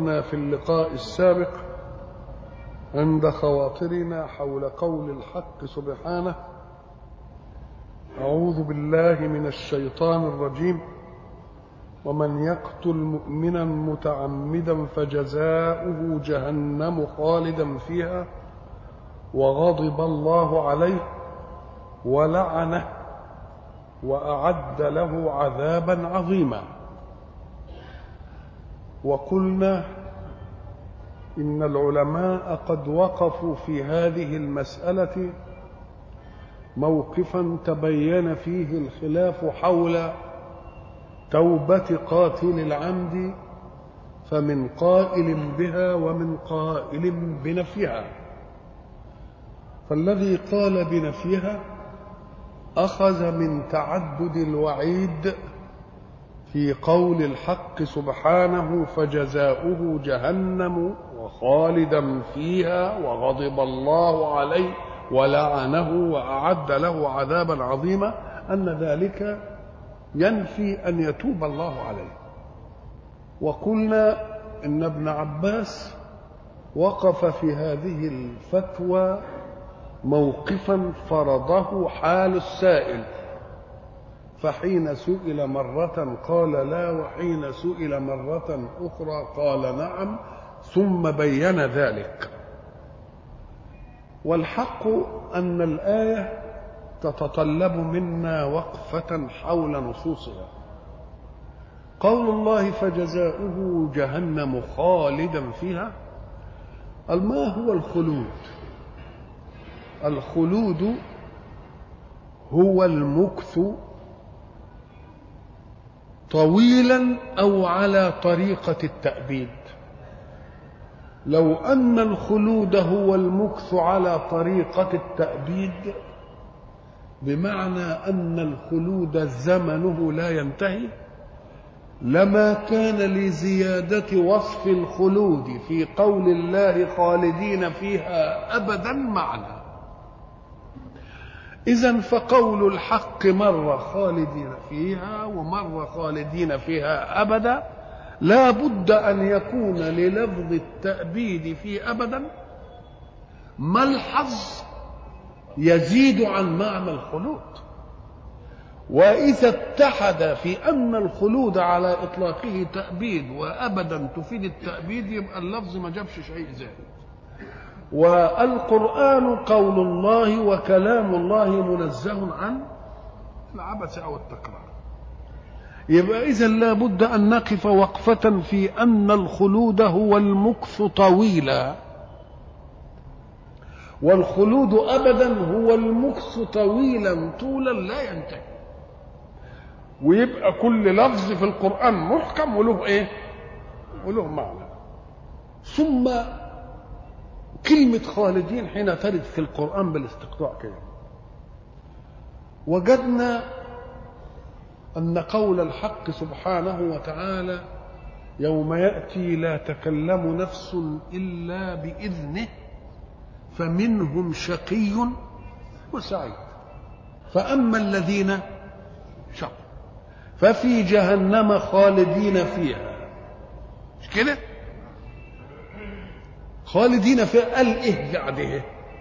كنا في اللقاء السابق عند خواطرنا حول قول الحق سبحانه أعوذ بالله من الشيطان الرجيم ومن يقتل مؤمنا متعمدا فجزاؤه جهنم خالدا فيها وغضب الله عليه ولعنه واعد له عذابا عظيما وقلنا ان العلماء قد وقفوا في هذه المساله موقفا تبين فيه الخلاف حول توبه قاتل العمد فمن قائل بها ومن قائل بنفيها فالذي قال بنفيها اخذ من تعدد الوعيد في قول الحق سبحانه فجزاؤه جهنم وخالدا فيها وغضب الله عليه ولعنه واعد له عذابا عظيما ان ذلك ينفي ان يتوب الله عليه وقلنا ان ابن عباس وقف في هذه الفتوى موقفا فرضه حال السائل فحين سئل مرة قال لا وحين سئل مرة أخرى قال نعم ثم بين ذلك والحق أن الآية تتطلب منا وقفة حول نصوصها قول الله فجزاؤه جهنم خالدا فيها ما هو الخلود الخلود هو المكث طويلا او على طريقه التابيد لو ان الخلود هو المكث على طريقه التابيد بمعنى ان الخلود زمنه لا ينتهي لما كان لزياده وصف الخلود في قول الله خالدين فيها ابدا معنى إذا فقول الحق مرة خالدين فيها ومرة خالدين فيها أبدا لا بد أن يكون للفظ التأبيد في أبدا ملحظ يزيد عن معنى الخلود وإذا اتحد في أن الخلود على إطلاقه تأبيد وأبدا تفيد التأبيد يبقى اللفظ ما جابش شيء زائد والقرآن قول الله وكلام الله منزه عن العبث أو التكرار يبقى إذا لا بد أن نقف وقفة في أن الخلود هو المكث طويلا والخلود أبدا هو المكث طويلا طولا لا ينتهي ويبقى كل لفظ في القرآن محكم وله إيه؟ وله معنى ثم كلمة خالدين حين ترد في القرآن بالاستقطاع كده وجدنا أن قول الحق سبحانه وتعالى يوم يأتي لا تكلم نفس إلا بإذنه فمنهم شقي وسعيد فأما الذين شقوا ففي جهنم خالدين فيها مش كده؟ خالدين فيها قال ايه بعده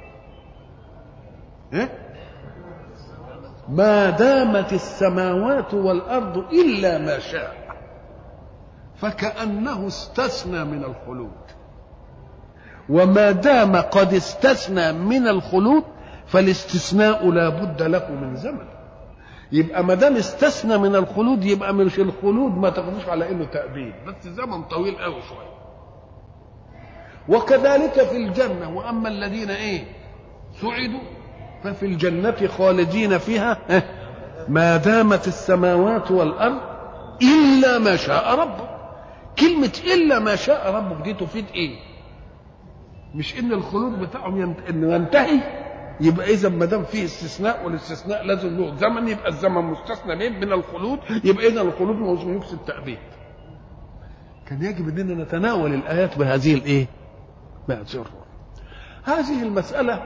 إيه؟ ما دامت السماوات والارض الا ما شاء فكانه استثنى من الخلود وما دام قد استثنى من الخلود فالاستثناء لا بد له من زمن يبقى ما دام استثنى من الخلود يبقى مش الخلود ما تاخدوش على انه تأبيد بس زمن طويل قوي شويه وكذلك في الجنة وأما الذين إيه سعدوا ففي الجنة خالدين فيها ما دامت السماوات والأرض إلا ما شاء ربك كلمة إلا ما شاء ربك دي تفيد إيه مش إن الخلود بتاعهم ينت... إنه ينتهي يبقى إذا ما دام فيه استثناء والاستثناء لازم له زمن يبقى الزمن مستثنى من من الخلود يبقى إذا الخلود مش يفسد التأبيد كان يجب أننا نتناول الآيات بهذه الإيه؟ مأجر هذه المسألة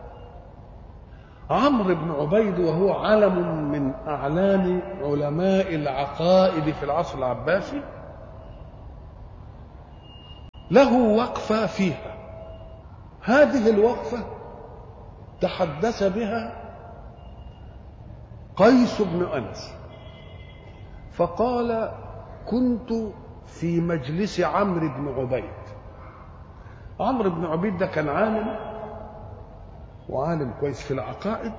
عمرو بن عبيد وهو علم من أعلام علماء العقائد في العصر العباسي له وقفة فيها هذه الوقفة تحدث بها قيس بن أنس فقال كنت في مجلس عمرو بن عبيد عمرو بن عبيد ده كان عالم وعالم كويس في العقائد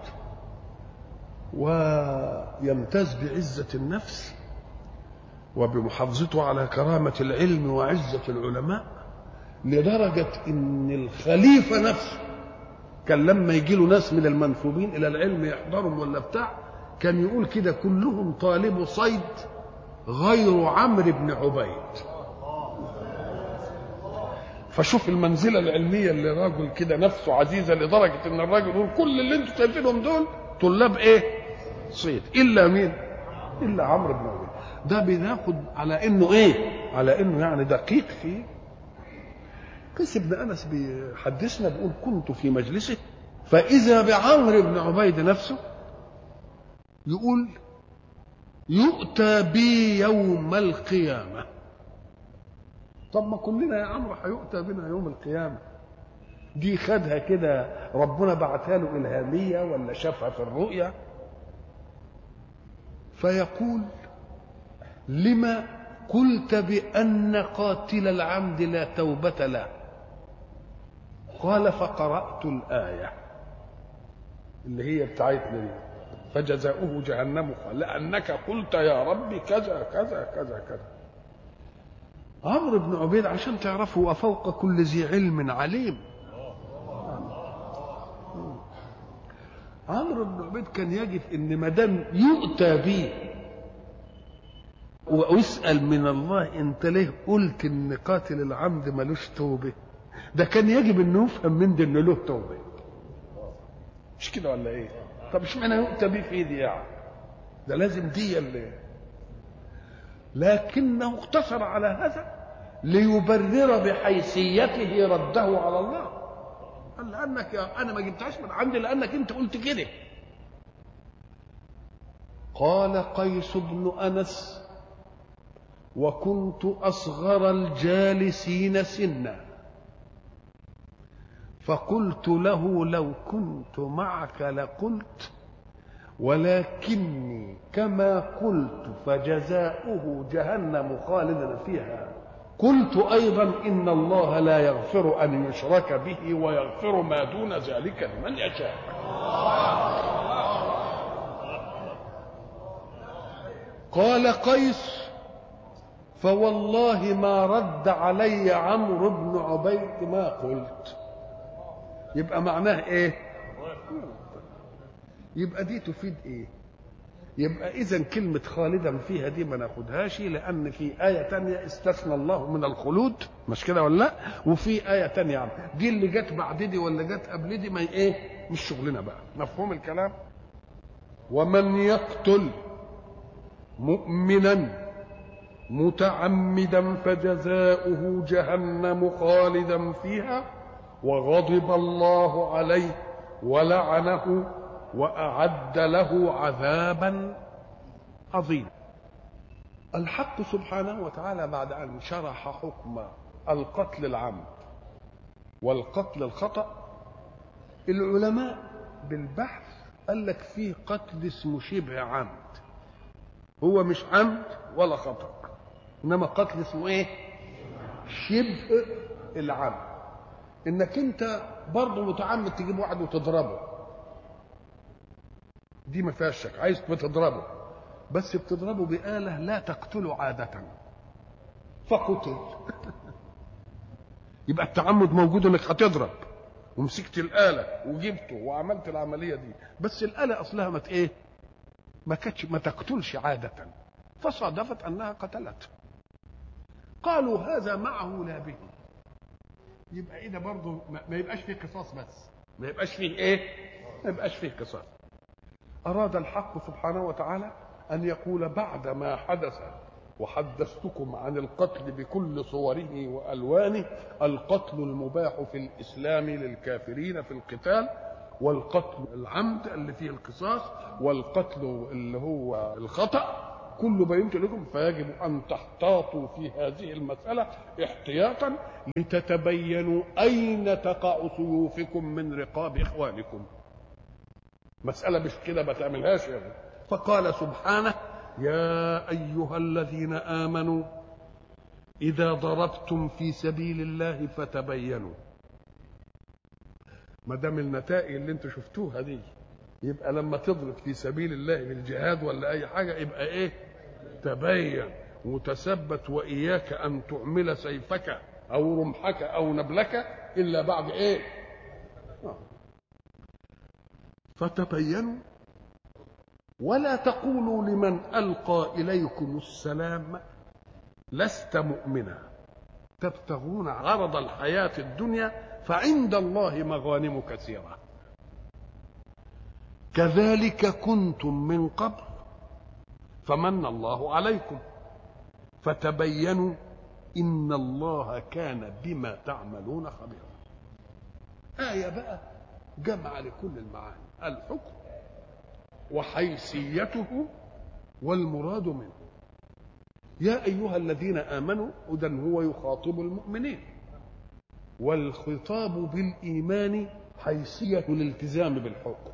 ويمتاز بعزة النفس وبمحافظته على كرامة العلم وعزة العلماء لدرجة إن الخليفة نفسه كان لما يجي له ناس من المنسوبين إلى العلم يحضرهم ولا بتاع كان يقول كده كلهم طالب صيد غير عمرو بن عبيد فشوف المنزله العلميه اللي راجل كده نفسه عزيزه لدرجه ان الراجل يقول كل اللي انتم شايفينهم دول طلاب ايه؟ صيد الا مين؟ الا عمرو بن عبيد ده بناخد على انه ايه؟ على انه يعني دقيق في قيس بن انس بيحدثنا بيقول كنت في مجلسه فاذا بعمرو بن عبيد نفسه يقول يؤتى بي يوم القيامة طب ما كلنا يا عمرو هيؤتى بنا يوم القيامة دي خدها كده ربنا بعتها له إلهامية ولا شافها في الرؤيا فيقول لما قلت بأن قاتل العمد لا توبة له قال فقرأت الآية اللي هي بتاعتنا دي فجزاؤه جهنم لأنك قلت يا رب كذا كذا كذا كذا عمرو بن عبيد عشان تعرفوا وفوق كل ذي علم عليم عمرو بن عبيد كان يجد ان ما دام يؤتى به ويسأل من الله انت ليه قلت ان قاتل العمد ملوش توبه ده كان يجب انه يفهم من ده انه له توبه مش كده ولا ايه طب اشمعنى يؤتى به في دي يعني ده لازم دي اللي لكنه اقتصر على هذا ليبرر بحيثيته رده على الله قال لانك يا انا ما جبتهاش من عندي لانك انت قلت كده قال قيس بن انس وكنت اصغر الجالسين سنا فقلت له لو كنت معك لقلت ولكني كما قلت فجزاؤه جهنم خالدا فيها قلت ايضا ان الله لا يغفر ان يشرك به ويغفر ما دون ذلك لمن يشاء قال قيس فوالله ما رد علي عمرو بن عبيد ما قلت يبقى معناه ايه يبقى دي تفيد ايه يبقى اذا كلمة خالدا فيها دي ما ناخدهاش لان في آية تانية استثنى الله من الخلود مش كده ولا لا وفي آية تانية يعني دي اللي جت بعد دي ولا جت قبل دي ما ايه مش شغلنا بقى مفهوم الكلام ومن يقتل مؤمنا متعمدا فجزاؤه جهنم خالدا فيها وغضب الله عليه ولعنه واعد له عذابا عظيما الحق سبحانه وتعالى بعد ان شرح حكم القتل العمد والقتل الخطا العلماء بالبحث قال لك فيه قتل اسمه شبه عمد هو مش عمد ولا خطا انما قتل اسمه ايه شبه العمد انك انت برضه متعمد تجيب واحد وتضربه دي ما فيهاش شك عايز بتضربه بس بتضربه بآلة لا تقتله عادة فقتل يبقى التعمد موجود انك هتضرب ومسكت الآلة وجبته وعملت العملية دي بس الآلة أصلها ما ايه ما كانتش ما تقتلش عادة فصادفت أنها قتلت قالوا هذا معه لا به يبقى ايه ده برضه ما يبقاش فيه قصاص بس ما يبقاش فيه ايه ما يبقاش فيه قصاص اراد الحق سبحانه وتعالى ان يقول بعد ما حدث وحدثتكم عن القتل بكل صوره والوانه القتل المباح في الاسلام للكافرين في القتال والقتل العمد اللي فيه القصاص والقتل اللي هو الخطا فكل بينت لكم فيجب ان تحتاطوا في هذه المساله احتياطا لتتبينوا اين تقع سيوفكم من رقاب اخوانكم مساله مش كده ما تعملهاش يعني فقال سبحانه يا ايها الذين امنوا اذا ضربتم في سبيل الله فتبينوا ما دام النتائج اللي انتوا شفتوها دي يبقى لما تضرب في سبيل الله بالجهاد ولا اي حاجه يبقى ايه تبين وتثبت واياك ان تعمل سيفك او رمحك او نبلك الا بعد ايه آه. فتبينوا ولا تقولوا لمن القى اليكم السلام لست مؤمنا تبتغون عرض الحياه الدنيا فعند الله مغانم كثيره كذلك كنتم من قبل فمن الله عليكم فتبينوا ان الله كان بما تعملون خبيرا ايه بقى جمع لكل المعاني الحكم وحيثيته والمراد منه يا ايها الذين امنوا اذا هو يخاطب المؤمنين والخطاب بالايمان حيثيه الالتزام بالحكم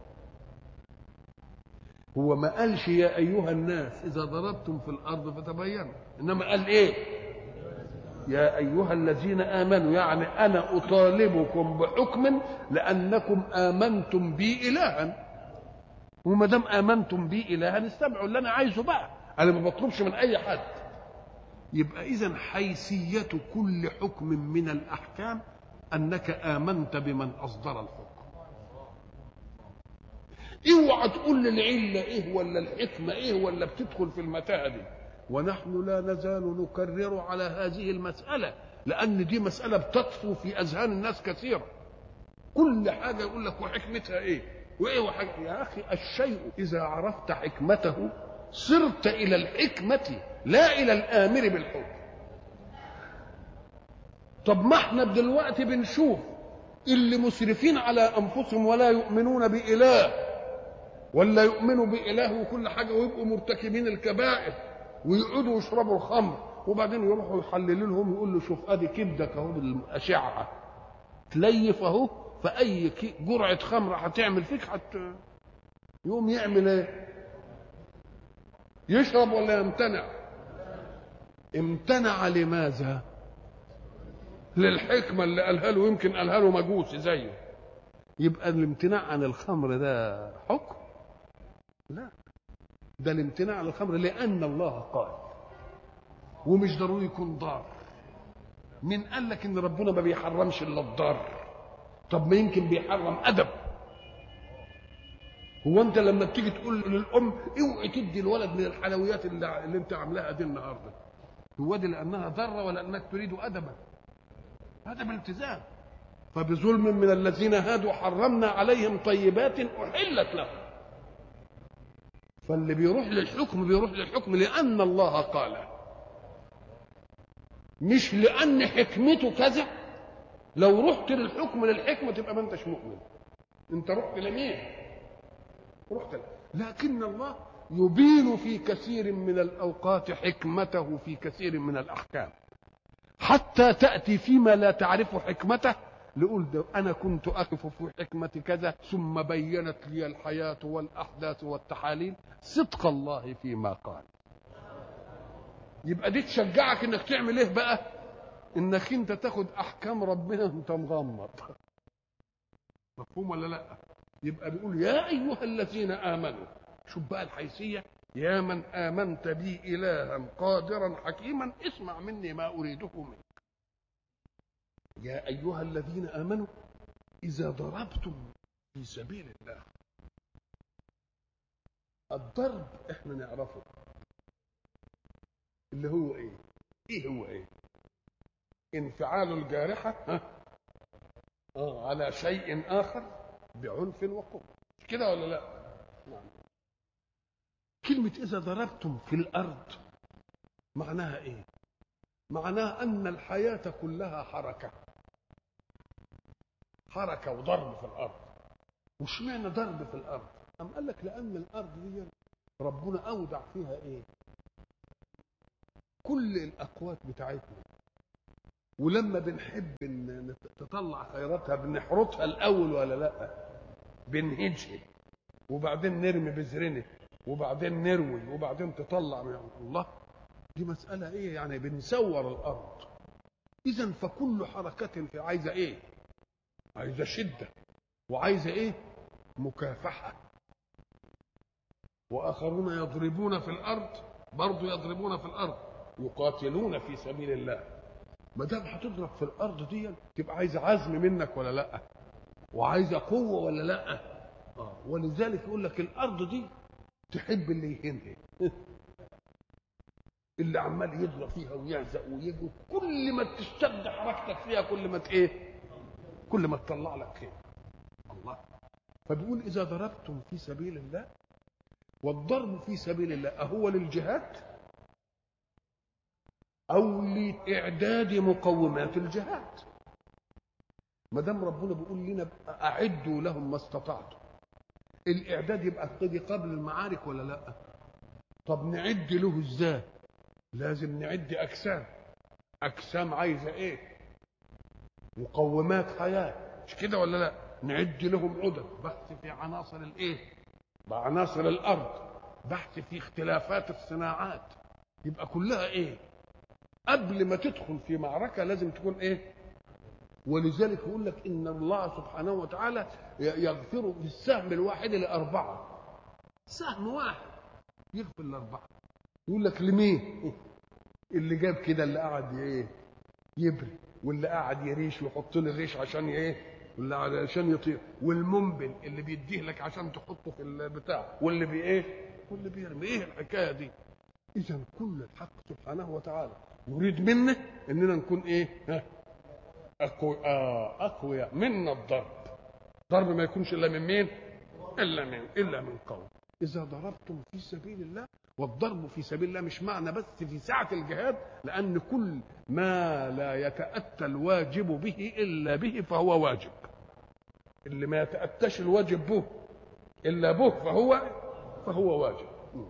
هو ما قالش يا ايها الناس اذا ضربتم في الارض فتبينوا انما قال ايه يا ايها الذين امنوا يعني انا اطالبكم بحكم لانكم امنتم بي الها وما دام امنتم بي الها استمعوا اللي انا عايزه بقى انا ما بطلبش من اي حد يبقى اذا حيثيه كل حكم من الاحكام انك امنت بمن اصدر الحكم اوعى تقول لي العله ايه ولا الحكمه ايه ولا بتدخل في المتاهه دي ونحن لا نزال نكرر على هذه المساله لان دي مساله بتطفو في اذهان الناس كثيرا كل حاجه يقول لك وحكمتها ايه وايه وحاجة يا اخي الشيء اذا عرفت حكمته صرت الى الحكمه لا الى الامر بالحكم طب ما احنا دلوقتي بنشوف اللي مسرفين على انفسهم ولا يؤمنون باله ولا يؤمنوا بإله وكل حاجة ويبقوا مرتكبين الكبائر ويقعدوا يشربوا الخمر وبعدين يروحوا يحللوا لهم يقول له شوف ادي كبدك اهو بالاشعه تليف اهو فاي جرعه خمر هتعمل فيك حت يقوم يعمل ايه؟ يشرب ولا يمتنع؟ امتنع لماذا؟ للحكمه اللي قالها له يمكن قالها له مجوس زيه يبقى الامتناع عن الخمر ده حكم؟ لا ده الامتناع عن الخمر لأن الله قال ومش ضروري يكون ضار من قال لك ان ربنا ما بيحرمش الا الضار طب ما يمكن بيحرم ادب هو انت لما بتيجي تقول للام اوعي تدي الولد من الحلويات اللي, اللي انت عاملاها دي النهارده هو دي لانها ضاره ولا انك تريد ادبا ادب التزام فبظلم من الذين هادوا حرمنا عليهم طيبات احلت لهم فاللي بيروح للحكم بيروح للحكم لأن الله قال مش لأن حكمته كذا لو رحت للحكم للحكمة تبقى ما انتش مؤمن انت رحت لمين رحت ل... لكن الله يبين في كثير من الأوقات حكمته في كثير من الأحكام حتى تأتي فيما لا تعرف حكمته لقول ده أنا كنت أقف في حكمة كذا ثم بينت لي الحياة والأحداث والتحاليل صدق الله فيما قال يبقى دي تشجعك انك تعمل ايه بقى انك انت تاخد احكام ربنا انت مغمض مفهوم ولا لا يبقى بيقول يا ايها الذين امنوا شوف بقى الحيثيه يا من امنت بي الها قادرا حكيما اسمع مني ما اريده منك يا أيها الذين آمنوا إذا ضربتم في سبيل الله الضرب احنا نعرفه اللي هو ايه ايه هو ايه انفعال الجارحة ها؟ آه على شيء آخر بعنف وقوة مش كده ولا لا نعم كلمة إذا ضربتم في الأرض معناها إيه معناها أن الحياة كلها حركة حركة وضرب في الأرض وش معنى ضرب في الأرض أم قال لك لأن الأرض دي ربنا أودع فيها إيه كل الاقوات بتاعتنا ولما بنحب ان تطلع خيراتها بنحرطها الاول ولا لا بنهجها وبعدين نرمي بذرنا وبعدين نروي وبعدين تطلع من الله دي مسألة إيه يعني بنسور الأرض إذا فكل حركة في عايزة إيه عايزة شدة وعايزة إيه مكافحة وآخرون يضربون في الأرض برضه يضربون في الأرض يقاتلون في سبيل الله ما دام هتضرب في الأرض دي تبقى عايزة عزم منك ولا لأ وعايزة قوة ولا لأ آه. ولذلك يقول لك الأرض دي تحب اللي يهنها اللي عمال يضرب فيها ويعزق ويجي كل ما تشتد حركتك فيها كل ما ايه كل ما تطلع لك خير الله فبيقول اذا ضربتم في سبيل الله والضرب في سبيل الله اهو للجهاد او لاعداد مقومات الجهاد ما دام ربنا بيقول لنا اعدوا لهم ما استطعتم الاعداد يبقى دي قبل المعارك ولا لا طب نعد له ازاي لازم نعد اجسام اجسام عايزه ايه مقومات حياه مش كده ولا لا نعد لهم عدد بحث في عناصر الايه بعناصر الارض بحث في اختلافات الصناعات يبقى كلها ايه قبل ما تدخل في معركه لازم تكون ايه ولذلك يقول لك ان الله سبحانه وتعالى يغفر في السهم الواحد لاربعه سهم واحد يغفر لاربعه يقول لك لمين اللي جاب كده اللي قعد ايه يبري واللي قعد يريش ويحط له الريش عشان ايه واللي عشان يطير والمنبل اللي بيديه لك عشان تحطه في البتاع واللي بي ايه واللي بيرمي ايه الحكايه دي اذا كل الحق سبحانه وتعالى يريد منا اننا نكون ايه ها أقوياء آه أقوياء منا الضرب ضرب ما يكونش إلا من مين إلا من إلا من قوم إذا ضربتم في سبيل الله والضرب في سبيل الله مش معنى بس في ساعة الجهاد لأن كل ما لا يتأتى الواجب به إلا به فهو واجب اللي ما يتأتاش الواجب به إلا به فهو فهو واجب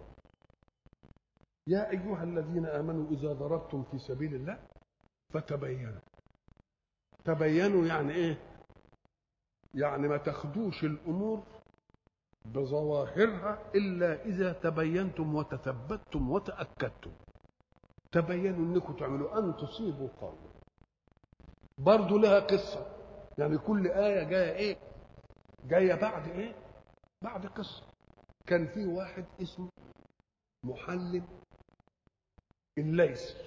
يا أيها الذين آمنوا إذا ضربتم في سبيل الله فتبينوا تبينوا يعني ايه يعني ما تاخدوش الامور بظواهرها الا اذا تبينتم وتثبتتم وتاكدتم تبينوا انكم تعملوا ان تصيبوا قوم برضه لها قصه يعني كل ايه جايه ايه جايه بعد ايه بعد قصه كان في واحد اسمه محلم الليثي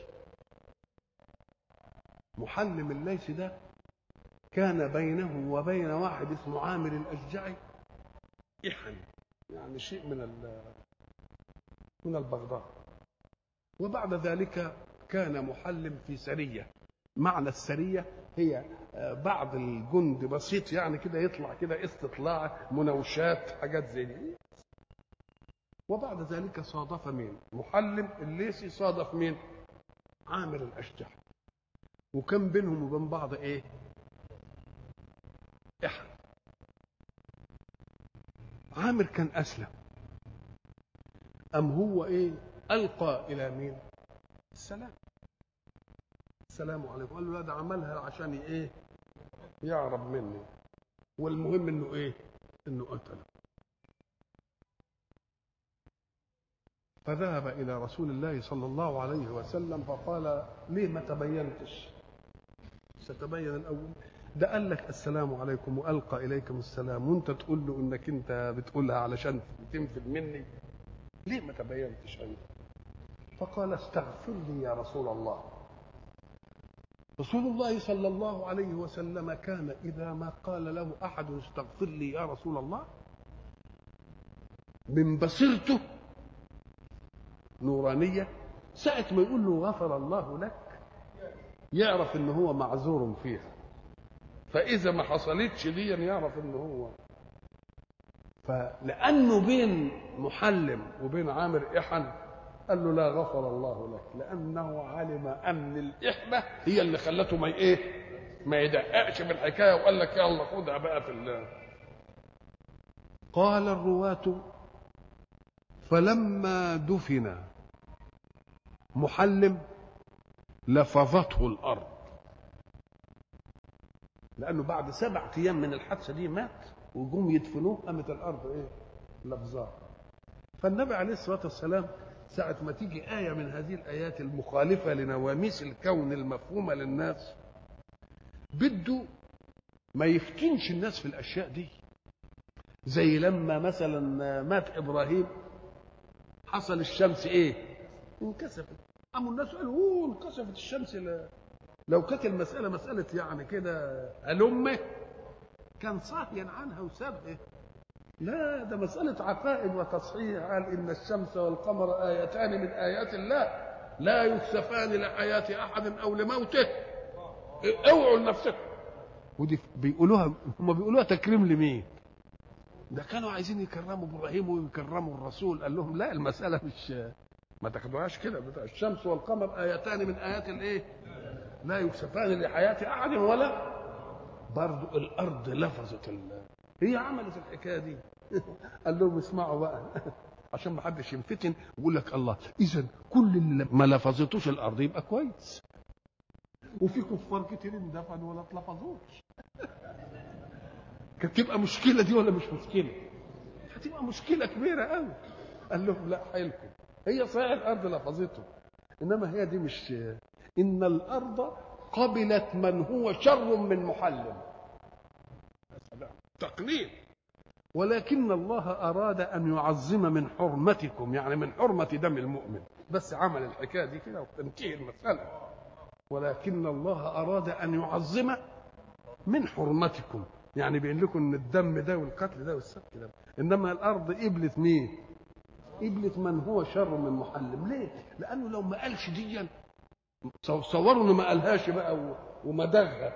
محلم الليث ده كان بينه وبين واحد اسمه عامر الاشجعي إحن يعني شيء من من البغضاء وبعد ذلك كان محلم في سرية معنى السرية هي بعض الجند بسيط يعني كده يطلع كده استطلاع مناوشات حاجات زي دي وبعد ذلك صادف مين محلم الليسي صادف مين عامر الأشجع وكان بينهم وبين بعض ايه احد عامر كان اسلم ام هو ايه القى الى مين السلام السلام عليكم قال له لا ده عملها عشان ايه يعرب مني والمهم انه ايه انه قتله فذهب الى رسول الله صلى الله عليه وسلم فقال ليه ما تبينتش ستبين الاول ده قال لك السلام عليكم والقى اليكم السلام وانت تقول له انك انت بتقولها علشان تنفذ مني ليه ما تبينتش انت فقال استغفر لي يا رسول الله رسول الله صلى الله عليه وسلم كان اذا ما قال له احد استغفر لي يا رسول الله من بصيرته نورانيه ساعه ما يقول له غفر الله لك يعرف ان هو معذور فيها فاذا ما حصلتش دي يعرف ان هو فلانه بين محلم وبين عامر احن قال له لا غفر الله لك لانه علم ان الاحبه هي اللي خلته ما ايه ما يدققش بالحكايه وقال لك يلا خدها بقى في الله قال الرواة فلما دفن محلم لفظته الارض لانه بعد سبع ايام من الحادثه دي مات وجم يدفنوه قامت الارض ايه لفظاه فالنبي عليه الصلاه والسلام ساعة ما تيجي آية من هذه الآيات المخالفة لنواميس الكون المفهومة للناس بده ما يفتنش الناس في الأشياء دي زي لما مثلا مات إبراهيم حصل الشمس إيه؟ انكسفت قاموا الناس قالوا اوه انكسفت الشمس لا. لو كانت المسألة مسألة يعني كده ألمة كان صاهيا عنها وسابها لا ده مسألة عقائد وتصحيح قال إن الشمس والقمر آيتان من آيات الله لا يكسفان لحياة أحد أو لموته اوعوا لنفسكم ودي بيقولوها هم بيقولوها تكريم لمين؟ ده كانوا عايزين يكرموا ابراهيم ويكرموا الرسول قال لهم لا المساله مش ما تاخدوهاش كده بتاع الشمس والقمر ايتان من ايات الايه؟ لا يكسفان لحياه احد ولا برضو الارض لفظت ال... هي عملت الحكايه دي قال لهم اسمعوا بقى عشان ما حدش ينفتن ويقول لك الله اذا كل اللي ما لفظتوش الارض يبقى كويس وفي كفار كتير اندفنوا ولا اتلفظوش كانت تبقى مشكله دي ولا مش مشكله هتبقى مشكله كبيره قوي قال لهم لا حيلكم هي صحيح الارض لفظته انما هي دي مش ان الارض قبلت من هو شر من محلل تقليل ولكن الله اراد ان يعظم من حرمتكم يعني من حرمه دم المؤمن بس عمل الحكايه دي كده وتنتهي المساله ولكن الله اراد ان يعظم من حرمتكم يعني بيقول لكم ان الدم ده والقتل ده والسفك ده انما الارض قبلت مين؟ قبلت من هو شر من محلم ليه؟ لانه لو ما قالش ديا صوروا انه ما قالهاش بقى ومدغها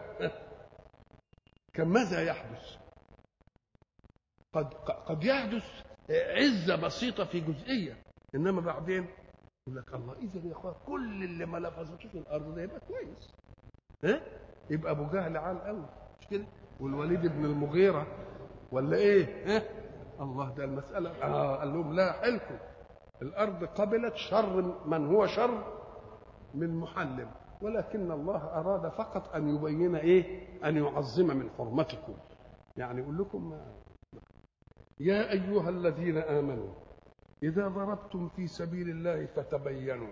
كان ماذا يحدث؟ قد قد يحدث عزه بسيطه في جزئيه انما بعدين يقول لك الله اذا يا اخوان كل اللي ما لفظتوش في الارض ده يبقى كويس ها يبقى ابو جهل عال قوي مش كده والوليد بن المغيره ولا ايه ها الله ده المساله آه قال لهم لا حلكم الارض قبلت شر من هو شر من محلم ولكن الله اراد فقط ان يبين ايه ان يعظم من حرمتكم يعني يقول لكم يا ايها الذين امنوا إذا ضربتم في سبيل الله فتبينوا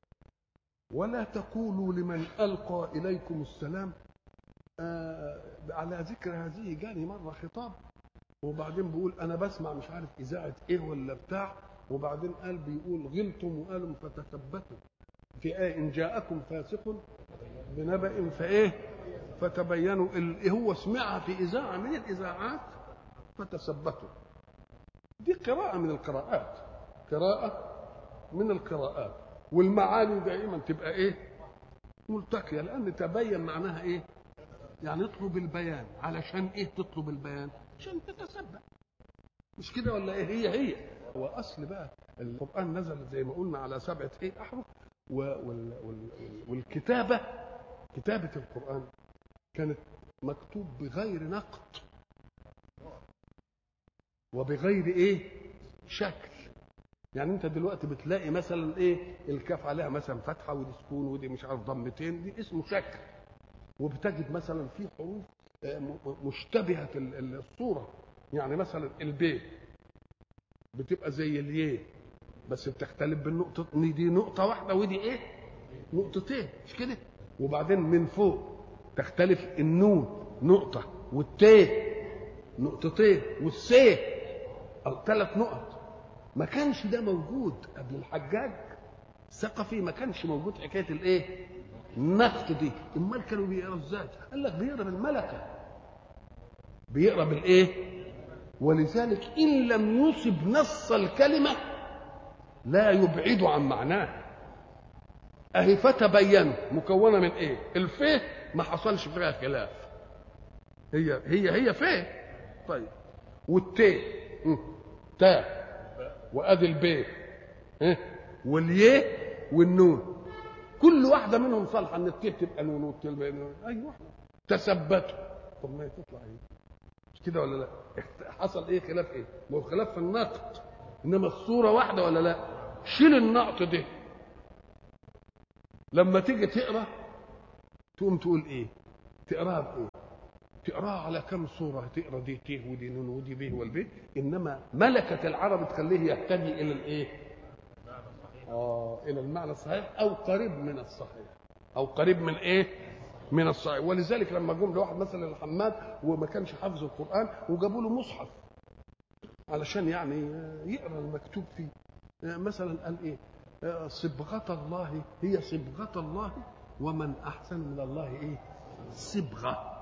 ولا تقولوا لمن ألقى إليكم السلام آه على ذكر هذه جاني مرة خطاب وبعدين بيقول أنا بسمع مش عارف إذاعة إيه ولا بتاع وبعدين قال بيقول غلتم وقالوا فتثبتوا في آية إن جاءكم فاسق بنبأ فإيه فتبينوا اللي هو سمعها في إذاعة من الإذاعات فتثبتوا دي قراءة من القراءات قراءة من القراءات والمعاني دائما تبقى ايه ملتقية لأن تبين معناها ايه يعني اطلب البيان علشان ايه تطلب البيان عشان تتسبب مش كده ولا ايه هي هي هو اصل بقى القرآن نزل زي ما قلنا على سبعة ايه احرف وال وال والكتابة كتابة القرآن كانت مكتوب بغير نقد وبغير ايه شكل يعني انت دلوقتي بتلاقي مثلا ايه الكاف عليها مثلا فتحه ودي سكون ودي مش عارف ضمتين دي اسمه شكل وبتجد مثلا في حروف مشتبهه الصوره يعني مثلا البي بتبقى زي اليه بس بتختلف بالنقطه دي نقطه واحده ودي ايه نقطتين مش كده وبعدين من فوق تختلف النون نقطه والتيه نقطتين والسيه او ثلاث نقط ما كانش ده موجود قبل الحجاج الثقفي ما كانش موجود حكايه الايه النقط دي امال كانوا بيقرا ازاي قال لك بيقرا بالملكه بيقرا بالايه ولذلك ان لم يصب نص الكلمه لا يبعد عن معناه اهي فتبينوا مكونه من ايه الفيه ما حصلش فيها خلاف هي هي هي فيه طيب والتاء تاء وادي البي ها والياء والنون كل واحده منهم صالحه ان التاء تبقى نون والتاء تبقى نون اي واحده تثبتوا طب ما هي تطلع ايه مش كده ولا لا حصل ايه خلاف ايه ما هو خلاف في النقد انما الصوره واحده ولا لا شيل النقط ده لما تيجي تقرا تقوم تقول ايه تقراها بايه تقراها على كم صورة تقرا دي ت ودي نون ودي ب والب انما ملكة العرب تخليه يهتدي الى الايه اه الى المعنى الصحيح او قريب من الصحيح او قريب من ايه من الصحيح ولذلك لما جم لواحد مثلا الحماد وما كانش حافظ القران وجابوا له مصحف علشان يعني يقرا المكتوب فيه مثلا قال ايه صبغة الله هي صبغة الله ومن أحسن من الله إيه صبغة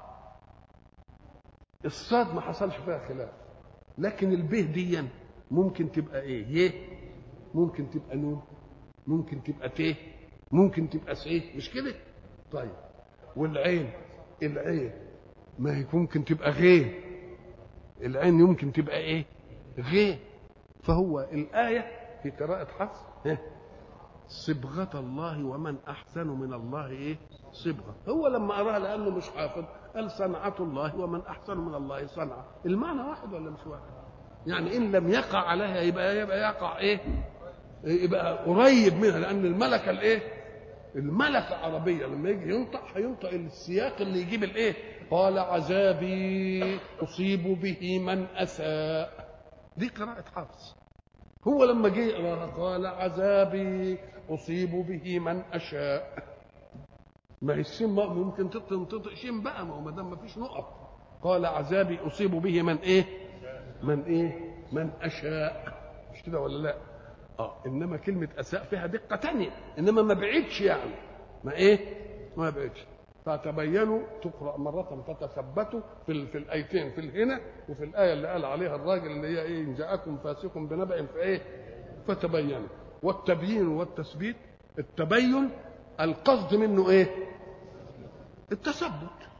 الصاد ما حصلش فيها خلاف لكن البه دي ممكن تبقى ايه يه ممكن تبقى نون ممكن تبقى ت ممكن تبقى س مش كده طيب والعين العين ما هي ممكن تبقى غين العين يمكن تبقى ايه غين فهو الآية في قراءة حفص صبغة الله ومن أحسن من الله إيه صبغة هو لما أراها لأنه مش حافظ قال صنعة الله ومن أحسن من الله صنعة المعنى واحد ولا مش واحد يعني إن لم يقع عليها يبقى يبقى يقع إيه يبقى قريب منها لأن الملكة الإيه الملكة عربية لما يجي ينطق هينطق السياق اللي يجيب الإيه قال عذابي أصيب به من أساء دي قراءة حفص هو لما جه يقراها قال عذابي اصيب به من اشاء ما هي السين ممكن تنطق شين بقى ما هو ما دام ما فيش نقط قال عذابي اصيب به من ايه من ايه من اشاء مش كده ولا لا اه انما كلمه اساء فيها دقه تانية انما ما بعدش يعني ما ايه ما بعدش فتبينوا تقرا مره فتثبتوا في في الايتين في الهنا وفي الايه اللي قال عليها الراجل اللي هي ايه ان جاءكم فاسق بنبأ فايه فتبينوا والتبيين والتثبيت التبين القصد منه ايه التثبت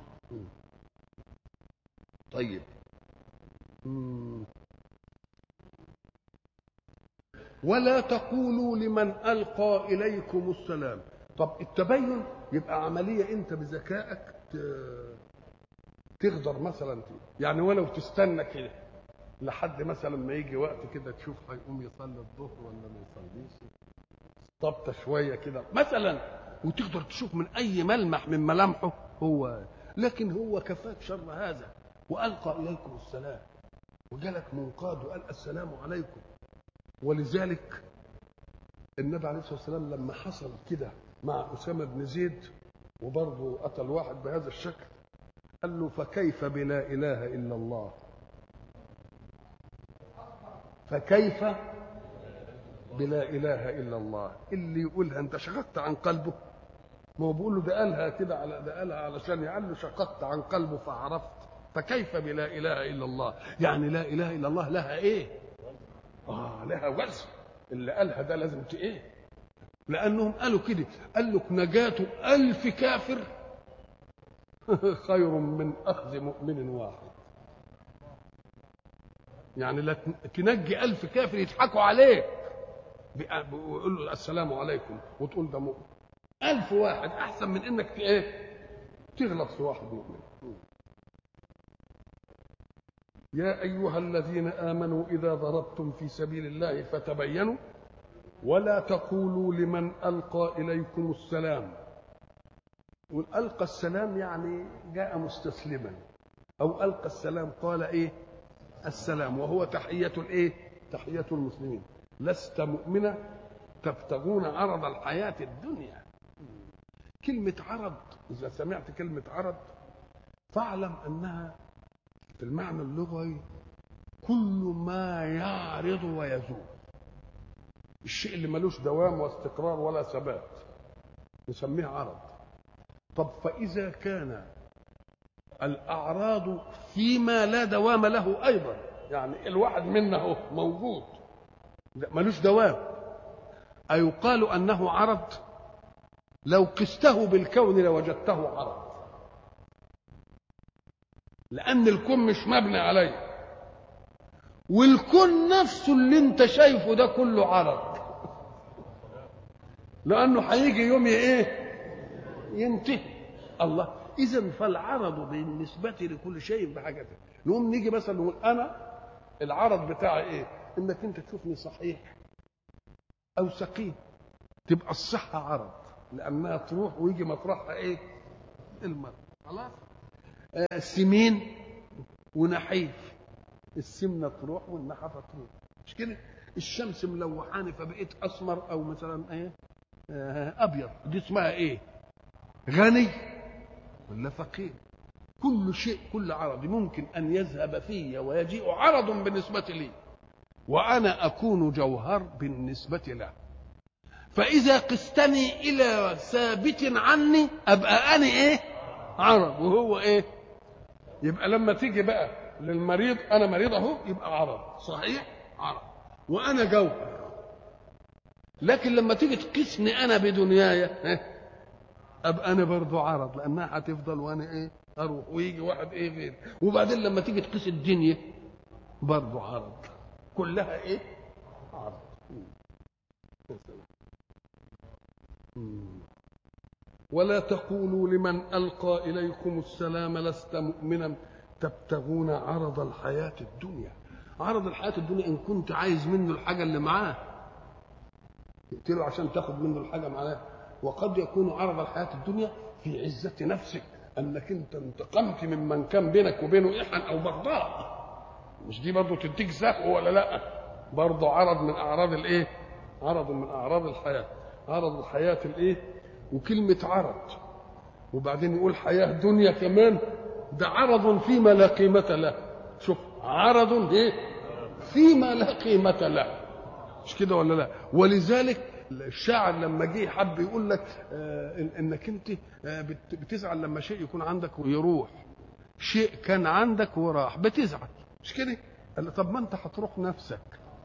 طيب ولا تقولوا لمن القى اليكم السلام طب التبين يبقى عمليه انت بذكائك تقدر مثلا يعني ولو تستنى كده لحد مثلا ما يجي وقت كده تشوف هيقوم يصلي الظهر ولا ما يصليش طبطه شويه كده مثلا وتقدر تشوف من اي ملمح من ملامحه هو لكن هو كفاك شر هذا والقى اليكم السلام وجالك منقاد وقال السلام عليكم ولذلك النبي عليه الصلاه والسلام لما حصل كده مع اسامه بن زيد وبرضه قتل واحد بهذا الشكل قال له فكيف بلا اله الا الله فكيف بلا اله الا الله اللي يقولها انت شققت عن قلبه ما هو بيقول له ده قالها كده على ده قالها علشان يقال له شققت عن قلبه فعرفت فكيف بلا اله الا الله يعني لا اله الا الله لها ايه اه لها وزن اللي قالها ده لازم ت ايه لانهم قالوا كده قال لك نجاة ألف كافر خير من أخذ مؤمن واحد يعني لا تنجي ألف كافر يضحكوا عليك ويقول له السلام عليكم وتقول ده مؤمن ألف واحد أحسن من إنك إيه تغلط في واحد مؤمن يا أيها الذين آمنوا إذا ضربتم في سبيل الله فتبينوا ولا تقولوا لمن ألقى إليكم السلام والألقى السلام يعني جاء مستسلما أو ألقى السلام قال إيه السلام وهو تحية الإيه تحية المسلمين لست مؤمنا تبتغون عرض الحياة الدنيا كلمة عرض إذا سمعت كلمة عرض فاعلم أنها في المعنى اللغوي كل ما يعرض ويزول الشيء اللي ملوش دوام واستقرار ولا ثبات نسميه عرض طب فإذا كان الأعراض فيما لا دوام له أيضا يعني الواحد منا هو موجود ملوش دوام أيقال أنه عرض لو قسته بالكون لوجدته عرض لأن الكون مش مبني عليه والكون نفسه اللي انت شايفه ده كله عرض لأنه هيجي يوم ايه ينتهي الله إذا فالعرض بالنسبة لكل شيء بحاجته نقوم نيجي مثلا نقول أنا العرض بتاعي إيه؟ إنك أنت تشوفني صحيح أو سقيم تبقى الصحة عرض لانها تروح ويجي مطرحها ايه الماء خلاص آه سمين ونحيف السمنه تروح والنحافه تروح مش كده الشمس ملوحاني فبقيت اسمر او مثلا ايه آه ابيض دي اسمها ايه غني ولا فقير كل شيء كل عرض ممكن ان يذهب في ويجيء عرض بالنسبه لي وانا اكون جوهر بالنسبه له فاذا قستني الى ثابت عني ابقى انا ايه عرض وهو ايه يبقى لما تيجي بقى للمريض انا مريض اهو يبقى عرض صحيح عرض وانا جوهر لكن لما تيجي تقيسني انا بدنياي ابقى انا برضو عرض لانها هتفضل وانا ايه اروح ويجي واحد ايه غير وبعدين لما تيجي تقيس الدنيا برضو عرض كلها ايه عرض ولا تقولوا لمن القى اليكم السلام لست مؤمنا تبتغون عرض الحياه الدنيا عرض الحياه الدنيا ان كنت عايز منه الحاجه اللي معاه تقتله عشان تاخد منه الحاجه معاه وقد يكون عرض الحياه الدنيا في عزه نفسك انك انت انتقمت ممن كان بينك وبينه احن او بغضاء مش دي برضه تديك زهو ولا لا برضه عرض من اعراض الايه عرض من اعراض الحياه عرض الحياه الايه وكلمه عرض وبعدين يقول حياه دنيا كمان ده عرض فيما لا قيمه له شوف عرض ايه فيما لا قيمه له مش كده ولا لا ولذلك الشاعر لما جه حب يقول لك آه انك انت آه بتزعل لما شيء يكون عندك ويروح شيء كان عندك وراح بتزعل مش كده قال له طب ما انت هتروح نفسك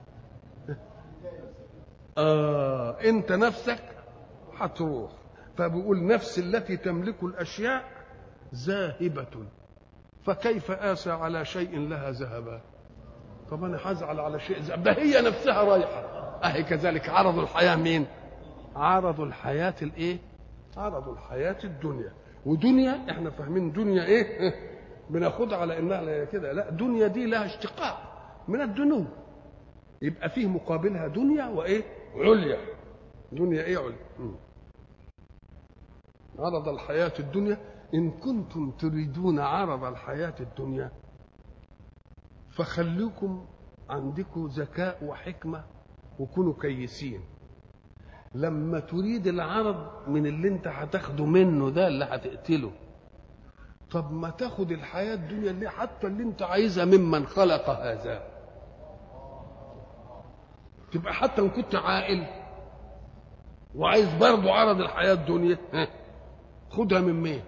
آه انت نفسك هتروح فبيقول نفس التي تملك الاشياء ذاهبة فكيف آسى على شيء لها ذهبا طب انا هزعل على شيء ذهب ده هي نفسها رايحه اهي كذلك عرض الحياه مين عرض الحياه الايه عرض الحياه الدنيا ودنيا احنا فاهمين دنيا ايه بناخدها على انها كده لا دنيا دي لها اشتقاق من الدنو يبقى فيه مقابلها دنيا وايه عليا دنيا ايه عليا عرض الحياه الدنيا ان كنتم تريدون عرض الحياه الدنيا فخليكم عندكم ذكاء وحكمه وكونوا كيسين لما تريد العرض من اللي انت هتاخده منه ده اللي هتقتله طب ما تاخد الحياة الدنيا اللي حتى اللي انت عايزها ممن خلق هذا تبقى حتى ان كنت عاقل وعايز برضه عرض الحياة الدنيا خدها من مين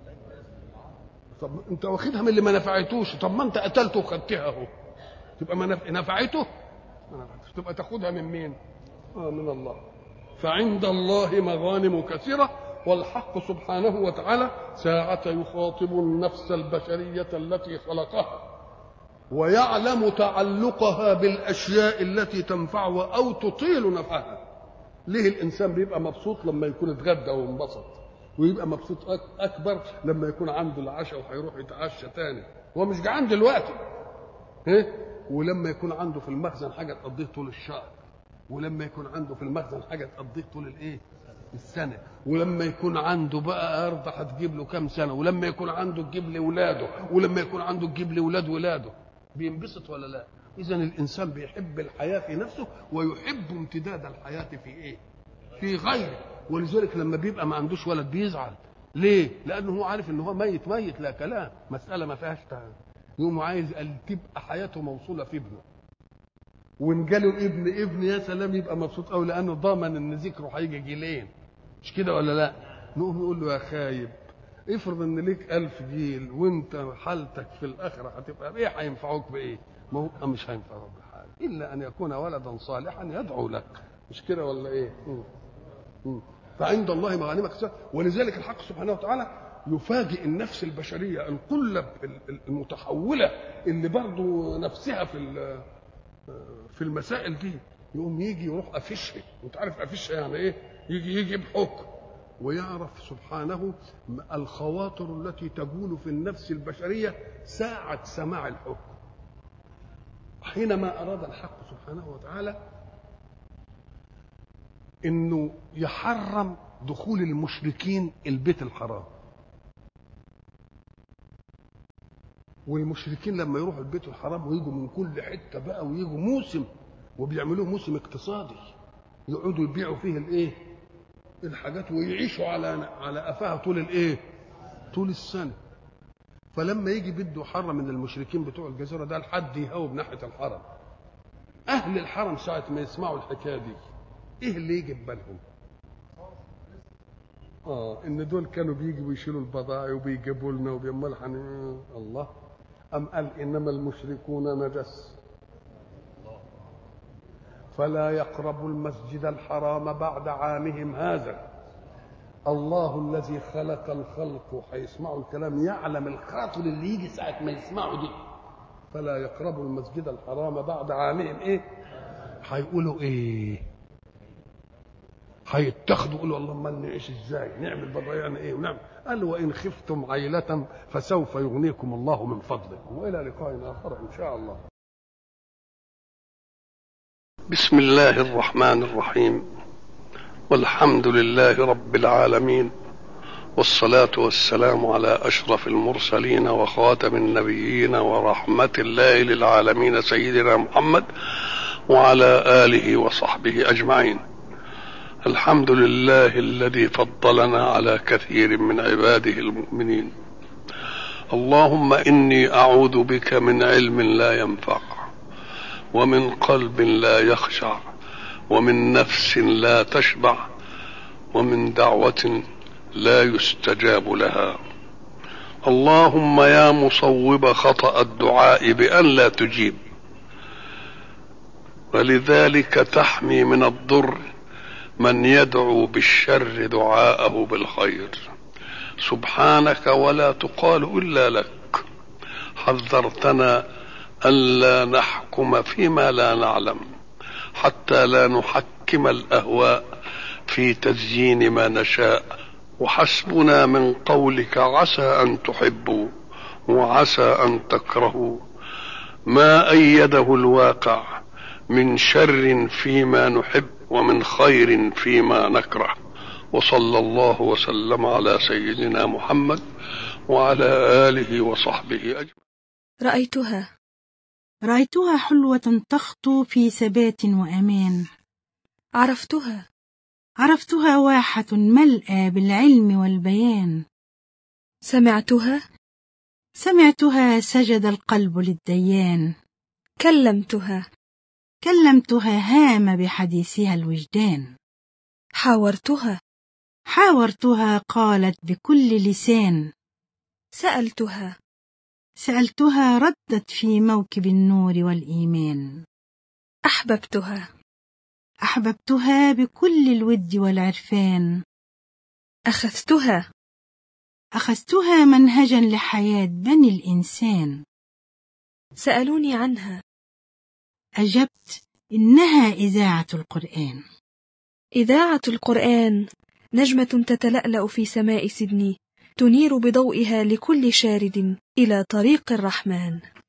طب انت واخدها من اللي ما نفعتوش طب ما انت قتلته وخدتها اهو تبقى ما نفعته تبقى تاخدها من مين آه من الله فعند الله مغانم كثيرة والحق سبحانه وتعالى ساعة يخاطب النفس البشرية التي خلقها ويعلم تعلقها بالأشياء التي تنفعها أو تطيل نفعها ليه الإنسان بيبقى مبسوط لما يكون اتغدى وانبسط ويبقى مبسوط أكبر لما يكون عنده العشاء وهيروح يتعشى تاني هو مش جعان دلوقتي ايه ولما يكون عنده في المخزن حاجه تقضيه طول الشهر ولما يكون عنده في المخزن حاجه تقضيه طول الايه السنه ولما يكون عنده بقى ارض هتجيب له كام سنه ولما يكون عنده تجيب لاولاده ولما يكون عنده تجيب لاولاد ولاده بينبسط ولا لا اذا الانسان بيحب الحياه في نفسه ويحب امتداد الحياه في ايه في غيره ولذلك لما بيبقى ما عندوش ولد بيزعل ليه لانه هو عارف ان هو ميت ميت لا كلام مساله ما فيهاش يقوم عايز قال تبقى حياته موصوله في ابنه وان جاله ابن ابن يا سلام يبقى مبسوط قوي لانه ضامن ان ذكره هيجي جيلين مش كده ولا لا نقوم نقول له يا خايب افرض ان ليك ألف جيل وانت حالتك في الاخره هتبقى ايه هينفعوك بايه ما هو مش هينفعوك بحاجه الا ان يكون ولدا صالحا يدعو لك مش كده ولا ايه م. م. فعند الله مغانم كثيره ولذلك الحق سبحانه وتعالى يفاجئ النفس البشريه القلب المتحوله اللي برضه نفسها في في المسائل دي يقوم يجي يروح قافشها وانت عارف قافشها يعني ايه يجي يجي بحكم ويعرف سبحانه الخواطر التي تجول في النفس البشريه ساعه سماع الحكم حينما اراد الحق سبحانه وتعالى انه يحرم دخول المشركين البيت الحرام والمشركين لما يروحوا البيت الحرام ويجوا من كل حته بقى ويجوا موسم وبيعملوه موسم اقتصادي يقعدوا يبيعوا فيه الايه الحاجات ويعيشوا على على قفاها طول الايه طول السنه فلما يجي بده يحرم من المشركين بتوع الجزيره ده لحد يهوب ناحيه الحرم اهل الحرم ساعه ما يسمعوا الحكايه دي ايه اللي يجي في بالهم اه ان دول كانوا بيجوا يشيلوا البضائع وبيجيبوا لنا وبيعملوا حن... الله ام قال انما المشركون نجس فلا يقربوا المسجد الحرام بعد عامهم هذا الله الذي خلق الخلق وهيسمعوا الكلام يعلم الخاطر اللي يجي ساعة ما يسمعوا دي فلا يقربوا المسجد الحرام بعد عامهم ايه هيقولوا ايه هيتخذوا يقولوا اللهم نعيش ازاي نعمل بضيعنا ايه ونعمل قال وان خفتم عيلة فسوف يغنيكم الله من فضله والى لقاء اخر ان شاء الله بسم الله الرحمن الرحيم والحمد لله رب العالمين والصلاة والسلام على أشرف المرسلين وخاتم النبيين ورحمة الله للعالمين سيدنا محمد وعلى آله وصحبه أجمعين الحمد لله الذي فضلنا على كثير من عباده المؤمنين اللهم إني أعوذ بك من علم لا ينفع ومن قلب لا يخشع ومن نفس لا تشبع ومن دعوة لا يستجاب لها اللهم يا مصوب خطأ الدعاء بأن لا تجيب ولذلك تحمي من الضر من يدعو بالشر دعاءه بالخير سبحانك ولا تقال إلا لك حذرتنا ألا نحكم فيما لا نعلم حتى لا نحكم الأهواء في تزيين ما نشاء وحسبنا من قولك عسى أن تحبوا وعسى أن تكرهوا ما أيده الواقع من شر فيما نحب ومن خير فيما نكره وصلى الله وسلم على سيدنا محمد وعلى آله وصحبه أجمعين رأيتها رأيتها حلوة تخطو في ثبات وأمان عرفتها عرفتها واحة ملأى بالعلم والبيان سمعتها سمعتها سجد القلب للديان كلمتها كلمتها هام بحديثها الوجدان حاورتها حاورتها قالت بكل لسان سألتها سألتها ردت في موكب النور والإيمان أحببتها أحببتها بكل الود والعرفان أخذتها أخذتها منهجا لحياة بني الإنسان سألوني عنها أجبت إنها إذاعة القرآن إذاعة القرآن نجمة تتلألأ في سماء سيدني تنير بضوئها لكل شارد إلى طريق الرحمن